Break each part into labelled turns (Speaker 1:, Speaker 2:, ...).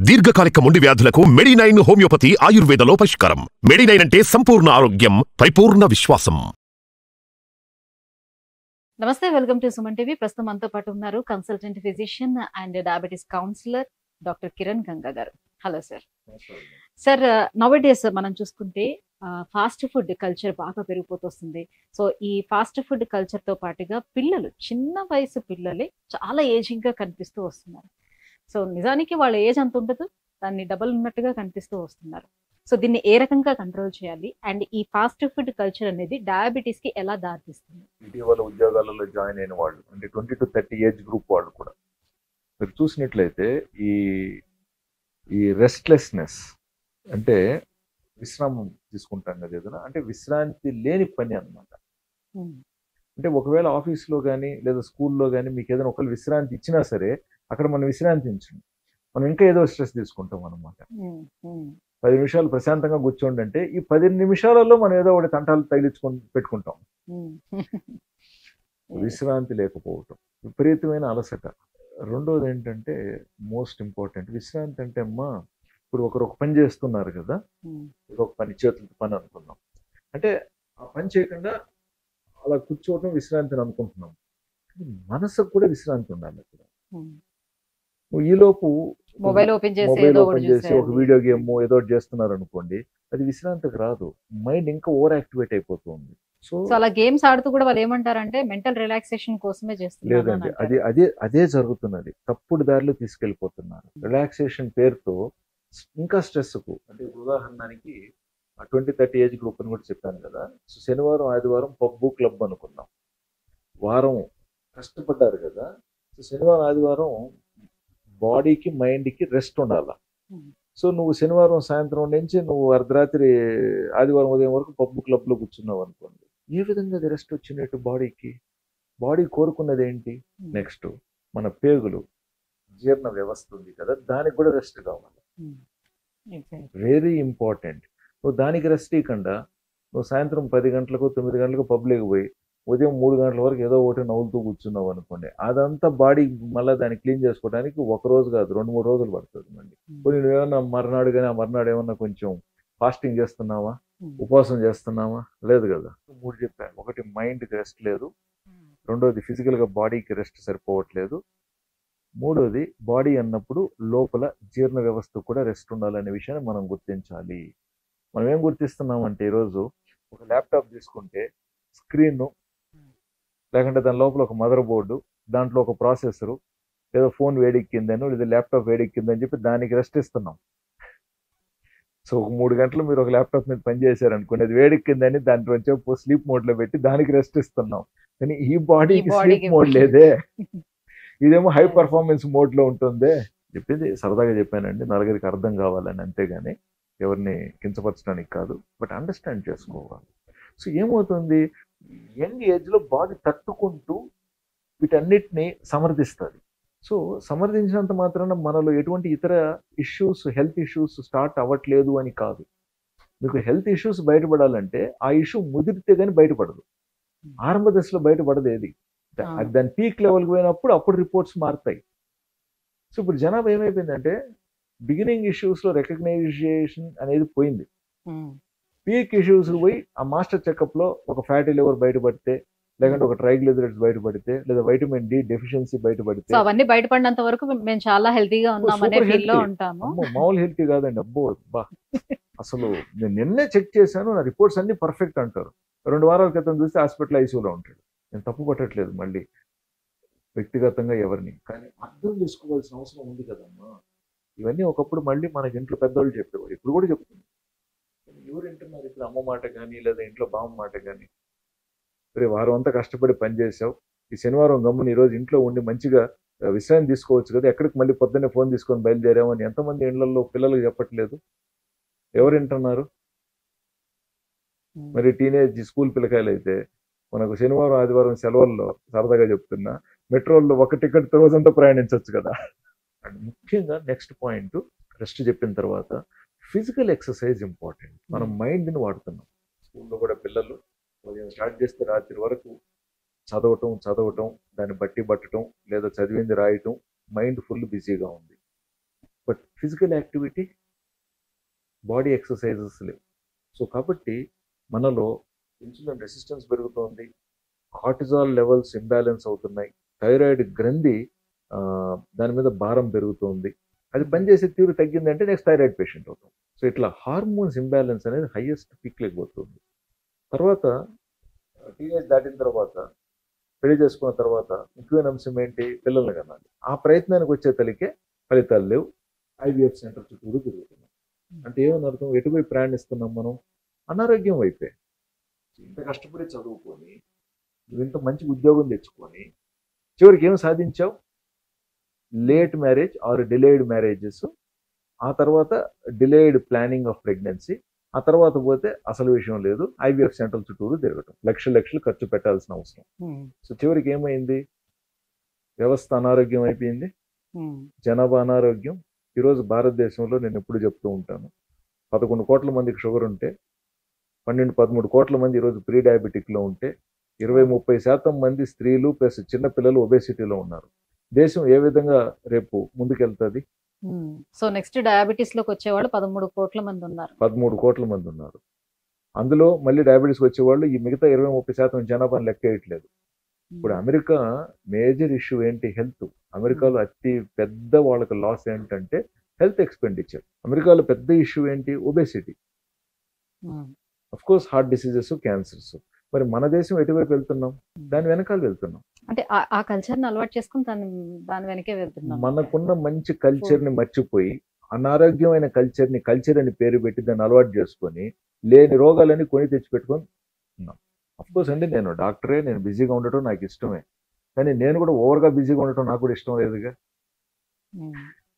Speaker 1: దీర్ఘకాలిక మొండి వ్యాధులకు మెడినైన్ హోమియోపతి ఆయుర్వేదలో పరిష్కారం మెడినైన్ అంటే సంపూర్ణ ఆరోగ్యం పరిపూర్ణ విశ్వాసం
Speaker 2: నమస్తే వెల్కమ్ టు సుమన్ టీవీ ప్రస్తుతం మనతో పాటు ఉన్నారు consultant physician and diabetes counsellor doctor Kiran Ganga garu hello sir sir nowadays మనం చూసుకుంటే ఫాస్ట్ ఫుడ్ కల్చర్ బాగా పెరిగిపోతుంది సో ఈ ఫాస్ట్ ఫుడ్ కల్చర్ తో పాటుగా పిల్లలు చిన్న వయసు పిల్లలే చాలా ఏజింగ్ గా కనిపిస్తూ వస్తున్నారు సో నిజానికి వాళ్ళ ఏజ్ అంత ఉండదు దాన్ని డబల్ ఉన్నట్టుగా కనిపిస్తూ వస్తున్నారు సో దీన్ని ఏ రకంగా కంట్రోల్ చేయాలి అండ్ ఈ ఫాస్ట్ ఫుడ్ కల్చర్ అనేది డయాబెటీస్ కి ఎలా దారితీస్తుంది
Speaker 3: ఇటీవల ఉద్యోగాలలో జాయిన్ అయిన వాళ్ళు అంటే twenty to thirty age group వాళ్ళు కూడా మీరు చూసినట్లయితే ఈ ఈ రెస్ట్లెస్నెస్ అంటే విశ్రామం తీసుకుంటాం కదా ఏదైనా అంటే విశ్రాంతి లేని పని అన్నమాట
Speaker 2: ఉమ్,
Speaker 3: అంటే ఒకవేళ ఆఫీస్లో కానీ లేదా స్కూల్లో కానీ మీకు ఏదైనా ఒకళ్ళు విశ్రాంతి ఇచ్చినా సరే అక్కడ మనం విశ్రాంతించం మనం ఇంకా ఏదో స్ట్రెస్ తీసుకుంటాం అనమాట
Speaker 2: ఉమ్, ఉమ్,
Speaker 3: పది నిమిషాలు ప్రశాంతంగా కూర్చోండి అంటే ఈ పది నిమిషాలలో మనం ఏదో ఒకటి తంటాలు తగిలించుకొని పెట్టుకుంటాం
Speaker 2: ఉమ్.
Speaker 3: విశ్రాంతి లేకపోవటం విపరీతమైన అలసట రెండోది ఏంటంటే మోస్ట్ ఇంపార్టెంట్ విశ్రాంతి అంటే అమ్మా ఇప్పుడు ఒకరు ఒక పని చేస్తున్నారు కదా
Speaker 2: ఉమ్,
Speaker 3: ఏదో ఒక పని చేతులతో పని అనుకుందాం అంటే ఆ పని చేయకుండా అలా కూర్చోవటం విశ్రాంతిని అనుకుంటున్నాం కానీ మనసుకు కూడా విశ్రాంతి ఉండాలి అక్కడ
Speaker 2: ఉమ్.
Speaker 3: నువ్వు ఈలోపు
Speaker 2: మొబైల్ ఓపెన్ చేసి
Speaker 3: మొబైల్
Speaker 2: ఏదో ఒకటి
Speaker 3: ఓపెన్ చేసి ఒక
Speaker 2: చూసేయాలి.
Speaker 3: వీడియో గేమ్ ఏదో ఒకటి చేస్తున్నారు అనుకోండి అది విశ్రాంతికి రాదు మైండ్ ఇంకా ఓవర్ యాక్టివేట్ అయిపోతుంది సో
Speaker 2: సో అలా గేమ్స్ ఆడుతూ కూడా వాళ్ళు ఏమంటారంటే మెంటల్ రిలాక్సేషన్ కోసమే చేస్తున్నారు అని
Speaker 3: లేదండి
Speaker 2: అంటారు.
Speaker 3: అది అదే అదే జరుగుతున్నది తప్పుడు దారిలో తీసుకెళ్ళిపోతున్నారు రిలాక్సేషన్ పేరుతో ఇంకా స్ట్రెస్ కు అంటే ఇప్పుడు ఉదాహరణకి ట్వంటీ థర్టీ ఏజ్ గ్రూప్ అని కూడా చెప్పాను కదా సో శనివారం ఆదివారం పబ్బు క్లబ్ అనుకున్నాం వారం కష్టపడ్డారు కదా సో శనివారం ఆదివారం బాడీకి మైండ్కి రెస్ట్ ఉండాలి
Speaker 2: Hmm.
Speaker 3: సో నువ్వు శనివారం సాయంత్రం నుంచి నువ్వు అర్ధరాత్రి ఆదివారం ఉదయం వరకు పబ్బు క్లబ్లో కూర్చున్నావు అనుకోండి ఏ విధంగా అది రెస్ట్ వచ్చినట్టు బాడీకి బాడీ కోరుకున్నది ఏంటి
Speaker 2: ఉమ్,
Speaker 3: నెక్స్ట్ మన పేగులు జీర్ణ వ్యవస్థ ఉంది కదా దానికి కూడా రెస్ట్ కావాలి
Speaker 2: ఉమ్. Exactly.
Speaker 3: వెరీ ఇంపార్టెంట్ నువ్వు దానికి రెస్ట్ ఇవ్వకుండా నువ్వు సాయంత్రం పది గంటలకు తొమ్మిది గంటలకు పబ్లిక్ పోయి ఉదయం మూడు గంటల వరకు ఏదో ఒకటి నవ్వుతూ కూర్చున్నావు అనుకోండి అదంతా బాడీ మళ్ళీ దాన్ని క్లీన్ చేసుకోవడానికి ఒక రోజు కాదు రెండు మూడు రోజులు పడుతుంది మళ్ళీ కొన్ని నువ్వేమన్నా మర్నాడు కానీ ఆ మర్నాడు ఏమన్నా కొంచెం ఫాస్టింగ్ చేస్తున్నావా
Speaker 2: ఉమ్,
Speaker 3: ఉపవాసం చేస్తున్నావా లేదు కదా మూడు చెప్పాను ఒకటి మైండ్కి రెస్ట్ లేదు రెండోది ఫిజికల్గా బాడీకి రెస్ట్ సరిపోవట్లేదు మూడోది బాడీ అన్నప్పుడు లోపల జీర్ణ వ్యవస్థ కూడా రెస్ట్ ఉండాలనే విషయాన్ని మనం గుర్తించాలి మనం ఏం గుర్తిస్తున్నామంటే ఈరోజు ఒక ల్యాప్టాప్ తీసుకుంటే స్క్రీన్ లేకుంటే దాని లోపల ఒక మదర్ బోర్డు దాంట్లో ఒక ప్రాసెసరు ఏదో ఫోన్ వేడెక్కిందని లేదా ల్యాప్టాప్ వేడెక్కిందని చెప్పి దానికి రెస్ట్ ఇస్తున్నాం సో ఒక మూడు గంటలు మీరు ఒక ల్యాప్టాప్ మీద పని చేశారనుకోండి అది వేడెక్కిందని దాంట్లో వచ్చే స్లీప్ మోడ్ లో పెట్టి దానికి రెస్ట్ ఇస్తున్నాం కానీ ఈ బాడీకి
Speaker 2: body
Speaker 3: స్లీప్
Speaker 2: కి
Speaker 3: మోడ్ లేదే ఇదేమో హై పర్ఫార్మెన్స్ మోడ్ లో ఉంటుంది చెప్పింది సరదాగా చెప్పానండి నలుగురికి అర్థం కావాలని అంతేగాని ఎవరిని కించపరచడానికి కాదు బట్ అండర్స్టాండ్ చేసుకోవాలి సో ఏమవుతుంది యంగ్ ఏజ్ లో బాడీ తట్టుకుంటూ వీటన్నిటిని సమర్థిస్తుంది సో సమర్థించినంత మాత్రాన మనలో ఎటువంటి ఇతర ఇష్యూస్ హెల్త్ ఇష్యూస్ స్టార్ట్ అవ్వట్లేదు అని కాదు మీకు హెల్త్ ఇష్యూస్ బయటపడాలంటే ఆ ఇష్యూ ముదిరితే కానీ బయటపడదు ఆరంభ దశలో బయటపడదు ఏది దా-
Speaker 2: ఆ.
Speaker 3: అది దాని పీక్ లెవెల్కి పోయినప్పుడు అప్పుడు రిపోర్ట్స్ మారుతాయి సో ఇప్పుడు జనాభా ఏమైపోయిందంటే బిగినింగ్ ఇష్యూస్లో రికగ్నైజేషన్ అనేది పోయింది
Speaker 2: ఉమ్,
Speaker 3: పీక్ ఇష్యూస్ పోయి ఆ మాస్టర్ చెకప్లో ఒక ఫ్యాటీ లివర్ బయటపడితే లేకుంటే ఒక ట్రైగ్లిజరైడ్స్ బయటపడితే లేదా వైటమిన్ డి డెఫిషియన్సీ బయటపడితే
Speaker 2: సో అవన్నీ బయటపడినంత వరకు మేము చాలా హెల్తీగా ఉన్నాం అనే
Speaker 3: super
Speaker 2: ఫీల్ లో
Speaker 3: healthy.
Speaker 2: ఉంటాము
Speaker 3: అమ్మో మామూలు హెల్తీ కాదండి అబ్బో బా అసలు నేను నిన్నే చెక్ చేశాను నా రిపోర్ట్స్ అన్ని పర్ఫెక్ట్ అంటారు రెండు వారాల క్రితం చూస్తే హాస్పిటల్ ఐసీయూలో ఉంటాడు నేను తప్పు పట్టట్లేదు మళ్ళీ వ్యక్తిగతంగా ఎవరిని కానీ అర్థం చేసుకోవాల్సిన అవసరం ఉంది కదమ్మా ఇవన్నీ ఒకప్పుడు మళ్ళీ మనకి ఇంట్లో పెద్దవాళ్ళు చెప్పేవారు ఇప్పుడు కూడా చెప్తుంది కానీ ఎవరు వింటున్నారు ఇప్పుడు అమ్మ మాట కానీ లేదా ఇంట్లో బామ్మ మాట కానీ రే వారం అంతా కష్టపడి పని చేసావు ఈ శనివారం గమ్మున ఈ రోజు ఇంట్లో ఉండి మంచిగా ఆ, విశ్రాంతి తీసుకోవచ్చు కదా ఎక్కడికి మళ్ళీ పొద్దున్నే ఫోన్ తీసుకొని బయలుదేరామని ఎంతమంది ఇళ్లలో పిల్లలకు చెప్పట్లేదు ఎవరు వింటున్నారు
Speaker 2: ఉమ్,
Speaker 3: మరి టీనేజ్ స్కూల్ పిల్లకాయలు అయితే మనకు శనివారం ఆదివారం సెలవుల్లో సరదాగా చెప్తున్నా మెట్రోల్లో ఒక టికెట్ రోజంతా ప్రయాణించవచ్చు కదా అండ్ ముఖ్యంగా నెక్స్ట్ పాయింట్ రెస్ట్ చెప్పిన తర్వాత ఫిజికల్ ఎక్సర్సైజ్ ఇంపార్టెంట్ మనం మైండ్ని వాడుతున్నాం స్కూల్లో కూడా పిల్లలు ఉదయం స్టార్ట్ చేస్తే రాత్రి వరకు చదవటం చదవటం దాన్ని బట్టి పట్టడం లేదా చదివింది రాయటం మైండ్ ఫుల్ బిజీగా ఉంది but physical activity body exercises లేవు సో కాబట్టి మనలో ఇన్సులిన్ రెసిస్టెన్స్ పెరుగుతోంది కార్టిజాల్ లెవెల్స్ ఇంబ్యాలెన్స్ అవుతున్నాయి థైరాయిడ్ గ్రంథి ఆ, దాని మీద భారం పెరుగుతోంది అది పనిచేసే తీరు తగ్గిందంటే నెక్స్ట్ థైరాయిడ్ పేషెంట్ అవుతాం సో ఇట్లా హార్మోన్స్ ఇంబ్యాలెన్స్ అనేది హైయెస్ట్ పీక్ లేకపోతుంది తర్వాత టీనేజ్ దాటిన తర్వాత పెళ్లి చేసుకున్న తర్వాత ముఖ్యమైన అంశం ఏంటి పిల్లల్ని కనాలి ఆ ప్రయత్నానికి వచ్చే తలికే ఫలితాలు లేవు ఐవీఎఫ్ సెంటర్ చుట్టూరు తిరుగుతున్నాం అంటే ఏమని అర్థం ఎటువైపు ప్రయాణిస్తున్నాం మనం అనారోగ్యం వైపే ఇంత కష్టపడి చదువుకొని నువ్వు ఇంత మంచి ఉద్యోగం తెచ్చుకొని చివరికి ఏం సాధించావు late marriage or delayed marriages ఆ తర్వాత డిలేడ్ ప్లానింగ్ ఆఫ్ ప్రెగ్నెన్సీ ఆ తర్వాత పోతే అసలు విషయం లేదు ఐవీఎఫ్ సెంటర్ చుట్టూరు తిరగటం లక్షలు లక్షలు ఖర్చు పెట్టాల్సిన అవసరం సో చివరికి ఏమైంది వ్యవస్థ అనారోగ్యం అయిపోయింది జనాభా అనారోగ్యం ఈరోజు భారతదేశంలో నేను ఎప్పుడు చెప్తూ ఉంటాను పదకొండు కోట్ల మందికి షుగర్ ఉంటే పన్నెండు పదమూడు కోట్ల మంది ఈరోజు ప్రీ డయాబెటిక్లో ఉంటే ఇరవై ముప్పై శాతం మంది స్త్రీలు ప్లస్ చిన్న పిల్లలు ఒబేసిటీలో ఉన్నారు దేశం ఏ విధంగా రేపు ముందుకెళ్తుంది
Speaker 2: సో నెక్స్ట్ డయాబెటీస్ లోకి వచ్చేవాళ్ళు పదమూడు కోట్ల మంది ఉన్నారు
Speaker 3: పదమూడు కోట్ల మంది ఉన్నారు అందులో మళ్ళీ డయాబెటీస్కి వచ్చేవాళ్ళు ఈ మిగతా ఇరవై ముప్పై శాతం జనాభాని లెక్కేయట్లేదు ఇప్పుడు అమెరికా మేజర్ ఇష్యూ ఏంటి హెల్త్ అమెరికాలో అతి పెద్ద వాళ్ళకి లాస్ ఏంటంటే హెల్త్ ఎక్స్పెండిచర్ అమెరికాలో పెద్ద ఇష్యూ ఏంటి obesity
Speaker 2: um,
Speaker 3: of course heart diseases cancers మరి మన దేశం ఎటువైపు వెళ్తున్నాం దాని వెనకాల వెళ్తున్నాం
Speaker 2: అంటే ఆ- ఆ కల్చర్ ని అలవాటు చేసుకుని దాని దాని వెనకే వెళ్తున్నాం
Speaker 3: మనకున్న మంచి కల్చర్ ని మర్చిపోయి అనారోగ్యమైన కల్చర్ ని కల్చర్ అని పేరు పెట్టి దాన్ని అలవాటు చేసుకొని లేని రోగాలని కొని తెచ్చిపెట్టుకొని ఉన్నాం కోర్స్ అండి నేను డాక్టరే నేను బిజీగా ఉండటం నాకు ఇష్టమే కానీ నేను కూడా ఓవర్గా బిజీగా ఉండటం నాకు కూడా ఇష్టం లేదుగా
Speaker 2: ఉమ్,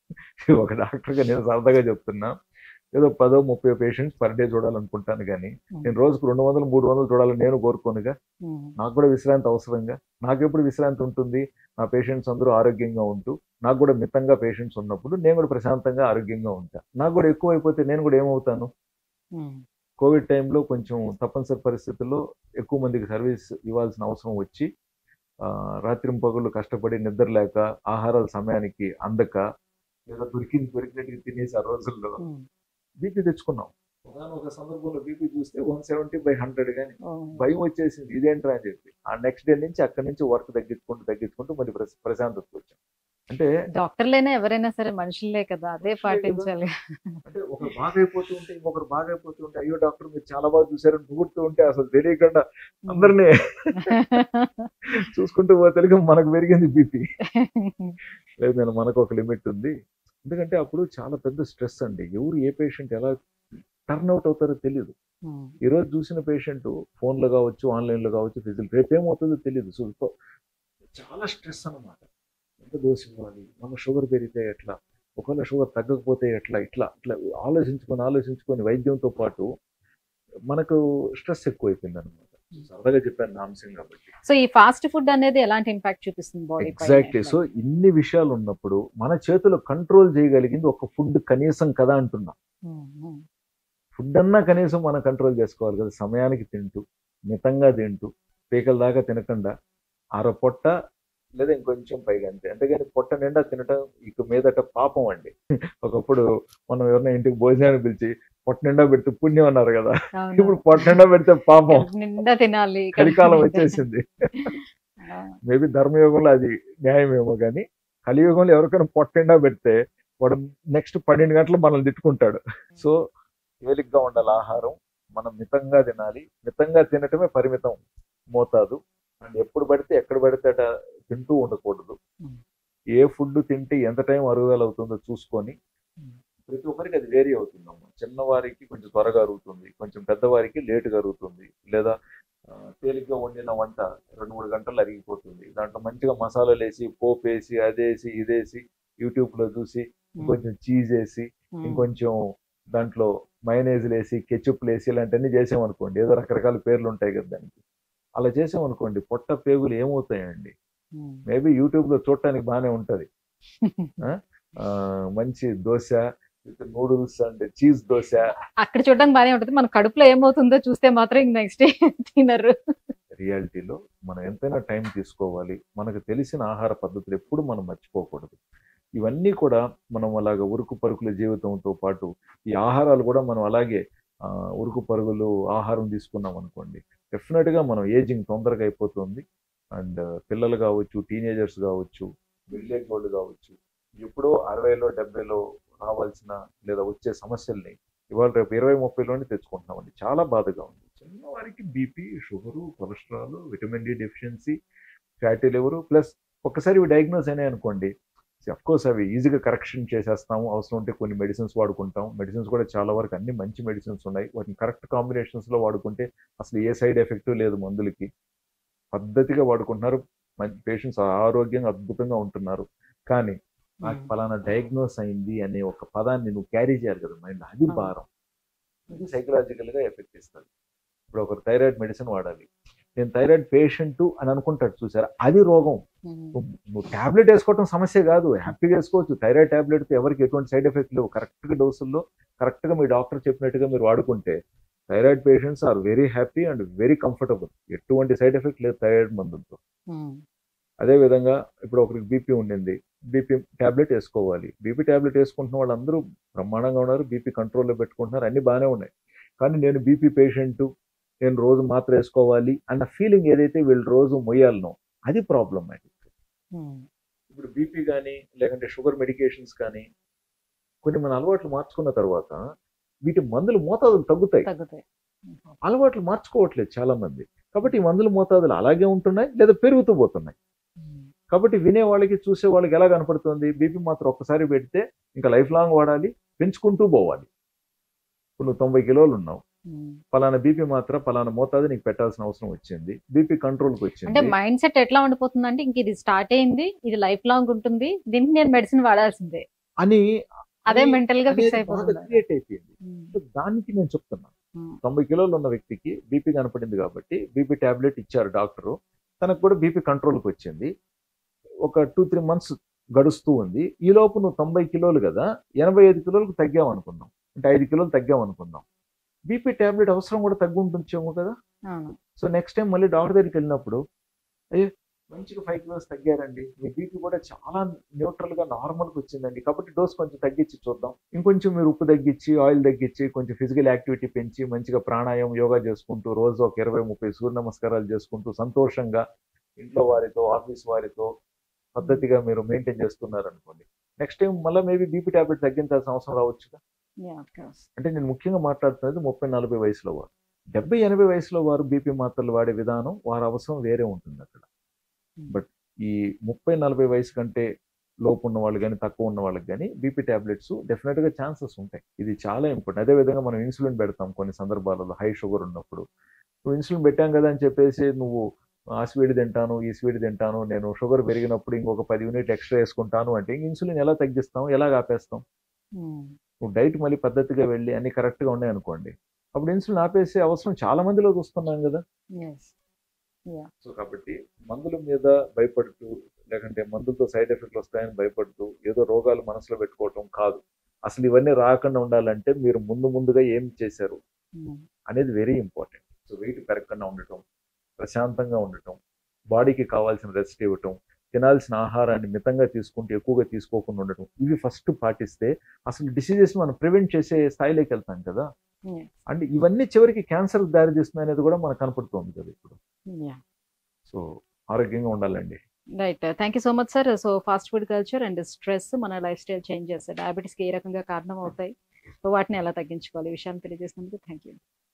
Speaker 3: ఒక డాక్టర్గా నేను సరదాగా చెప్తున్నా ఏదో పదో ముప్పై పేషెంట్స్ పర్ డే చూడాలనుకుంటాను కానీ నేను రోజుకు రెండు వందలు మూడు వందలు చూడాలని నేను కోరుకోనుగా
Speaker 2: ఉమ్,
Speaker 3: నాకు కూడా విశ్రాంతి అవసరంగా నాకు ఎప్పుడు విశ్రాంతి ఉంటుంది నా పేషెంట్స్ అందరూ ఆరోగ్యంగా ఉంటూ నాకు కూడా మితంగా పేషెంట్స్ ఉన్నప్పుడు నేను కూడా ప్రశాంతంగా ఆరోగ్యంగా ఉంటా నాకు కూడా ఎక్కువ అయిపోతే నేను కూడా ఏమవుతాను
Speaker 2: ఉమ్,
Speaker 3: కోవిడ్ టైంలో కొంచెం తప్పనిసరి పరిస్థితుల్లో ఎక్కువ మందికి సర్వీస్ ఇవ్వాల్సిన అవసరం వచ్చి ఆ, రాత్రింపగళ్ళు కష్టపడి నిద్ర లేక ఆహారాల సమయానికి అందక లేదా దొరికింది దొరికినట్టుగా తినేసి ఆ రోజుల్లో
Speaker 2: ఉమ్,
Speaker 3: బీపీ తెచ్చుకున్నాం ఒక సందర్భంలో బీపీ చూస్తే వన్ సెవెంటీ బై హండ్రెడ్ కానీ
Speaker 2: ఉమ్,
Speaker 3: భయం వచ్చేసింది ఇదేంట్రా అని చెప్పి ఆ నెక్స్ట్ డే నుంచి అక్కడి నుంచి వర్క్ తగ్గించుకుంటూ తగ్గించుకుంటూ మరి ప్రశ- ప్రశాంతతకు వచ్చాం అంటే
Speaker 2: డాక్టర్లైనా ఎవరైనా సరే మనుషులే కదా అదే
Speaker 3: మనుషులే కదా.
Speaker 2: పాటించాలి
Speaker 3: అంటే ఒకరు బాగైపోతూ ఉంటే ఇంకొకరు బాగైపోతూ ఉంటే అయ్యో డాక్టర్ మీరు చాలా బాగా చూసారని పొగుడుతూ ఉంటే అసలు తెలియకుండా అందరినీ చూసుకుంటూ పోతే మనకు పెరిగింది బీపీ లేదు నేను మనకు ఒక లిమిట్ ఉంది ఎందుకంటే అప్పుడు చాలా పెద్ద స్ట్రెస్ అండి ఎవరు ఏ పేషెంట్ ఎలా టర్న్ అవుట్ అవుతారో తెలియదు
Speaker 2: ఉమ్,
Speaker 3: ఈ రోజు చూసిన పేషెంట్ ఫోన్లో కావచ్చు ఆన్లైన్లో కావచ్చు ఫిజికల్ రేపు ఏమవుతుందో తెలియదు సో సో చాలా స్ట్రెస్ అన్నమాట ఎంత దోశ ఇవ్వాలి మన షుగర్ పెరిగితే ఎట్లా ఒకవేళ షుగర్ తగ్గకపోతే ఎట్లా ఇట్లా ఇట్లా ఆలోచించుకొని ఆలోచించుకొని వైద్యంతో పాటు మనకు స్ట్రెస్ ఎక్కువైపోయింది అనమాట సరదాగా చెప్పాను నా అంశం కాబట్టి
Speaker 2: సో ఈ ఫాస్ట్ ఫుడ్ అనేది ఎలాంటి ఇంపాక్ట్ చూపిస్తుంది బాడీ
Speaker 3: ఎగ్జాక్ట్లీ సో ఇన్ని విషయాలు ఉన్నప్పుడు మన చేతిలో కంట్రోల్ చేయగలిగింది ఒక ఫుడ్ కనీసం కదా అంటున్నా ఫుడ్ అన్నా కనీసం మనం కంట్రోల్ చేసుకోవాలి కదా సమయానికి తింటూ మితంగా తింటూ పీకల దాకా తినకుండా అర పొట్ట లేదా ఇంకొంచెం పైగా అంతే అంతేగాని పొట్ట నిండా తినటం ఇక మీదట పాపం అండి ఒకప్పుడు మనం ఎవరైనా ఇంటికి భోజనాన్ని పిలిచి పొట్ట నిండా పెడితే పుణ్యం అన్నారు కదా ఇప్పుడు పొట్ట నిండా పెడితే పాపం
Speaker 2: నిండా తినాలి
Speaker 3: కలికాలం వచ్చేసింది
Speaker 2: ఆ,
Speaker 3: మేబీ ధర్మయుగంలో అది న్యాయమేమో కానీ కలియుగంలో ఎవరికైనా పొట్ట నిండా పెడితే వాడు నెక్స్ట్ పన్నెండు గంటలు మనల్ని తిట్టుకుంటాడు సో తేలిగ్గా ఉండాలి ఆహారం మనం మితంగా తినాలి మితంగా తినటమే పరిమితం మోతాదు అండ్ ఎప్పుడు పడితే ఎక్కడ పడితే అట తింటూ ఉండకూడదు
Speaker 2: Hmm.
Speaker 3: ఏ ఫుడ్ తింటే ఎంత టైం అరుగుదల అవుతుందో చూసుకొని
Speaker 2: Hmm.
Speaker 3: ప్రతి ఒక్కరికి అది వేరీ అవుతుందమ్మా చిన్నవారికి కొంచెం త్వరగా అరుగుతుంది కొంచెం పెద్దవారికి లేటుగా అరుగుతుంది లేదా ఆ, తేలిగ్గా వండిన వంట రెండు మూడు గంటలు అరిగిపోతుంది దాంట్లో మంచిగా మసాలాలు వేసి పోపు వేసి అదేసి ఇదేసి యూట్యూబ్లో చూసి ఇంకొంచెం చీజ్ వేసి
Speaker 2: ఉమ్,
Speaker 3: ఇంకొంచెం దాంట్లో మైనేజ్లు వేసి కెచప్లు వేసి ఇలాంటివన్నీ చేసామనుకోండి ఏదో రకరకాల పేర్లు ఉంటాయి కదా దానికి అలా చేసామనుకోండి పొట్ట పేగులు ఏమవుతాయండి
Speaker 2: ఉమ్.
Speaker 3: మేబీ యూట్యూబ్లో చూడటానికి బాగానే ఉంటుంది మంచి dosa noodles and cheese dosa
Speaker 2: అక్కడ చూడడానికి బానే ఉంటుంది మన కడుపులో ఏమవుతుందో చూస్తే మాత్రం నెక్స్ట్ డే తినరు
Speaker 3: రియాలిటీలో మనం ఎంతైనా టైం తీసుకోవాలి మనకు తెలిసిన ఆహార పద్ధతులు ఎప్పుడు మనం మర్చిపోకూడదు ఇవన్నీ కూడా మనం అలాగ ఉరుకు పరుగుల జీవితంతో పాటు ఈ ఆహారాలు కూడా మనం అలాగే ఆ, ఉరుకు పరుగులు ఆహారం తీసుకున్నాం అనుకోండి డెఫినెట్గా మనం ఏజింగ్ తొందరగా అయిపోతుంది అండ్ పిల్లలు కావచ్చు టీనేజర్స్ కావచ్చు విలేజ్ వాళ్ళు కావచ్చు ఎప్పుడో అరవైలో డెబ్బైలో రావాల్సిన లేదా వచ్చే సమస్యల్ని ఇవాళ రేపు ఇరవై ముప్పైలోనే తెచ్చుకుంటున్నామండి చాలా బాధగా ఉంది చిన్నవారికి BP sugar cholesterol vitamin D deficiency fatty liver plus ఒక్కసారి ఇవి డయాగ్నోస్ అయినాయి అనుకోండి కోర్స్ అవి ఈజీగా కరెక్షన్ చేసేస్తాము అవసరం ఉంటే కొన్ని మెడిసిన్స్ వాడుకుంటాం మెడిసిన్స్ కూడా చాలా వరకు అన్ని మంచి మెడిసిన్స్ ఉన్నాయి వాటిని కరెక్ట్ కాంబినేషన్స్లో వాడుకుంటే అసలు ఏ సైడ్ ఎఫెక్ట్ లేదు మందులకి పద్ధతిగా వాడుకుంటున్నారు పేషెంట్స్ ఆరోగ్యంగా అద్భుతంగా ఉంటున్నారు కానీ నాకు ఫలానా డయాగ్నోస్ అయింది అనే ఒక పదాన్ని నువ్వు క్యారీ చేయాలి కదా మైండ్ అది
Speaker 2: అవును.
Speaker 3: భారం ఇది psychological గా ఎఫెక్ట్ ఇస్తుంది ఇప్పుడు ఒక థైరాయిడ్ మెడిసిన్ వాడాలి నేను థైరాయిడ్ పేషెంట్ అని అనుకుంటాడు చూసారా అది రోగం నువ్వు- నువ్వు టాబ్లెట్ వేసుకోవటం సమస్య కాదు హ్యాపీగా వేసుకోవచ్చు థైరాయిడ్ టాబ్లెట్ ఎవరికి ఎటువంటి సైడ్ ఎఫెక్ట్ లేవు కరెక్ట్గా డోసుల్లో కరెక్ట్గా మీ డాక్టర్ చెప్పినట్టుగా మీరు వాడుకుంటే thyroid patients are very happy and very comfortable ఎటువంటి సైడ్ ఎఫెక్ట్ లేదు థైరాయిడ్ మందులతో అదే విధంగా ఇప్పుడు ఒకరికి బీపీ ఉండింది బీపీ టాబ్లెట్ వేసుకోవాలి బీపీ టాబ్లెట్ వేసుకుంటున్న వాళ్ళందరూ బ్రహ్మాండంగా ఉన్నారు బీపీ కంట్రోల్లో పెట్టుకుంటున్నారు అన్ని బాగానే ఉన్నాయి కానీ నేను బీపీ పేషెంట్ నేను రోజు మాత్ర వేసుకోవాలి అన్న ఫీలింగ్ ఏదైతే వీళ్ళు రోజు మొయ్యాలనో అది ప్రాబ్లమాటిక్ ఇప్పుడు బీపీ కానీ లేకుంటే షుగర్ మెడికేషన్స్ కానీ కొన్ని మన అలవాట్లు మార్చుకున్న తర్వాత వీటి మందులు మోతాదులు తగ్గుతాయి
Speaker 2: తగ్గుతాయి
Speaker 3: అలవాట్లు మార్చుకోవట్లేదు చాలా మంది కాబట్టి ఈ మందుల మోతాదులు అలాగే ఉంటున్నాయి లేదా పెరుగుతూ పోతున్నాయి కాబట్టి వినే వాళ్ళకి చూసే వాళ్ళకి ఎలా కనపడుతుంది బీపీ మాత్రం ఒక్కసారి పెడితే ఇంకా లైఫ్ లాంగ్ వాడాలి పెంచుకుంటూ పోవాలి ఇప్పుడు నువ్వు తొంభై కిలోలు ఉన్నావు ఫలానా బీపీ మాత్రం ఫలానా మోతాదు నీకు పెట్టాల్సిన అవసరం వచ్చింది బీపీ కంట్రోల్కి
Speaker 2: అంటే
Speaker 3: వచ్చింది
Speaker 2: మైండ్ సెట్ ఎట్లా ఉండిపోతుంది అంటే ఇంక ఇది స్టార్ట్ అయింది ఇది లైఫ్ లాంగ్ ఉంటుంది దీనికి నేను మెడిసిన్ వాడాల్సిందే
Speaker 3: అని
Speaker 2: అదే
Speaker 3: అని-
Speaker 2: మెంటల్ గా ఫిక్స్
Speaker 3: అనేది బాగా
Speaker 2: అయిపోతుంది
Speaker 3: క్రియేట్ అయిపోయింది
Speaker 2: ఉమ్.
Speaker 3: సో దానికి నేను చెప్తున్నా
Speaker 2: ఉమ్.
Speaker 3: తొంభై కిలోలు ఉన్న వ్యక్తికి బీపీ కనపడింది కాబట్టి బీపీ టాబ్లెట్ ఇచ్చారు డాక్టరు తనకు కూడా బీపీ కంట్రోల్కి వచ్చింది ఒక టూ త్రీ మంత్స్ గడుస్తూ ఉంది ఈ లోపు నువ్వు తొంభై కిలోలు కదా ఎనభై ఐదు కిలోలకు తగ్గావు అనుకుందాం అంటే ఐదు కిలోలు తగ్గావు అనుకుందాం బీపీ టాబ్లెట్ అవసరం కూడా తగ్గు ఉంటుందేమో కదా
Speaker 2: అవును
Speaker 3: సో నెక్స్ట్ టైం మళ్ళీ డాక్టర్ దగ్గరికి వెళ్ళినప్పుడు అయ్యో మంచిగా ఫైవ్ కిలోస్ తగ్గారండి మీ బీపీ కూడా చాలా న్యూట్రల్ గా నార్మల్ గా వచ్చిందండి కాబట్టి డోస్ కొంచెం తగ్గించి చూద్దాం ఇంకొంచెం మీరు ఉప్పు తగ్గించి ఆయిల్ తగ్గించి కొంచెం ఫిజికల్ యాక్టివిటీ పెంచి మంచిగా ప్రాణాయామం యోగా చేసుకుంటూ రోజు ఒక ఇరవై ముప్పై సూర్య నమస్కారాలు చేసుకుంటూ సంతోషంగా ఇంట్లో వారితో ఆఫీస్ వారితో పద్ధతిగా మీరు మెయింటైన్ చేస్తున్నారు అనుకోండి నెక్స్ట్ టైం మళ్ళీ మేబీ బీపీ టాబ్లెట్ తగ్గించాల్సిన అవసరం రావచ్చుగా
Speaker 2: Yeah, of course.
Speaker 3: అంటే నేను ముఖ్యంగా మాట్లాడుతున్నది ముప్పై నలభై వయసులో వారు డెబ్బై ఎనభై వయసులో వారు బీపీ మాత్రలు వాడే విధానం వారి అవసరం వేరే ఉంటుంది అక్కడ
Speaker 2: Hmm.
Speaker 3: బట్ ఈ ముప్పై నలభై వయసు కంటే లోపు ఉన్న వాళ్ళు కానీ తక్కువ ఉన్న వాళ్ళకి కానీ బీపీ టాబ్లెట్స్ డెఫినెట్గా ఛాన్సెస్ ఉంటాయి ఇది చాలా ఇంపార్టెంట్ అదే విధంగా మనం ఇన్సులిన్ పెడతాం కొన్ని సందర్భాలలో హై షుగర్ ఉన్నప్పుడు నువ్వు ఇన్సులిన్ పెట్టాం కదా అని చెప్పేసి నువ్వు ఆ స్వీట్ తింటాను ఈ స్వీట్ తింటాను నేను షుగర్ పెరిగినప్పుడు ఇంకొక పది యూనిట్ ఎక్స్ట్రా వేసుకుంటాను అంటే ఇన్సులిన్ ఎలా తగ్గిస్తాం ఎలా ఆపేస్తాం
Speaker 2: ఉమ్.
Speaker 3: నువ్వు డైట్ మళ్ళీ పద్ధతిగా వెళ్ళి అన్ని కరెక్ట్గా ఉన్నాయి అనుకోండి అప్పుడు ఇన్సులిన్ ఆపేసే అవసరం చాలా మందిలో చూస్తున్నాం కదా
Speaker 2: Yes.
Speaker 3: సో కాబట్టి మందుల మీద భయపడుతూ లేకంటే మందులతో సైడ్ ఎఫెక్ట్లు వస్తాయని భయపడుతూ ఏదో రోగాలు మనసులో పెట్టుకోవటం కాదు అసలు ఇవన్నీ రాకుండా ఉండాలంటే మీరు ముందు ముందుగా ఏం చేశారు
Speaker 2: ఉమ్.
Speaker 3: అనేది వెరీ ఇంపార్టెంట్ సో వెయిట్ పెరగకుండా ఉండటం ప్రశాంతంగా ఉండటం బాడీకి కావాల్సిన రెస్ట్ ఇవ్వటం తినాల్సిన ఆహారాన్ని మితంగా తీసుకుంటూ ఎక్కువగా తీసుకోకుండా ఉండటం ఇవి ఫస్ట్ పాటిస్తే అసలు డిసీజెస్ మనం ప్రివెంట్ చేసే స్థాయిలోకి వెళ్తాం కదా
Speaker 2: Yes.
Speaker 3: అండ్ ఇవన్నీ చివరికి క్యాన్సర్ దారి తీస్తుంది అనేది కూడా మనకు కనపడుతుంది కదా ఇప్పుడు
Speaker 2: Yeah.
Speaker 3: సో ఆరోగ్యంగా ఉండాలండి
Speaker 2: right thank you so much sir so fast food culture and stress మన లైఫ్ స్టైల్ చేంజ్ చేస్తాయి డయాబెటీస్కి ఏ రకంగా కారణం అవుతాయి సో వాటిని ఎలా తగ్గించుకోవాలి ఈ విషయాన్ని తెలియజేసినందుకు థ్యాంక్ యూ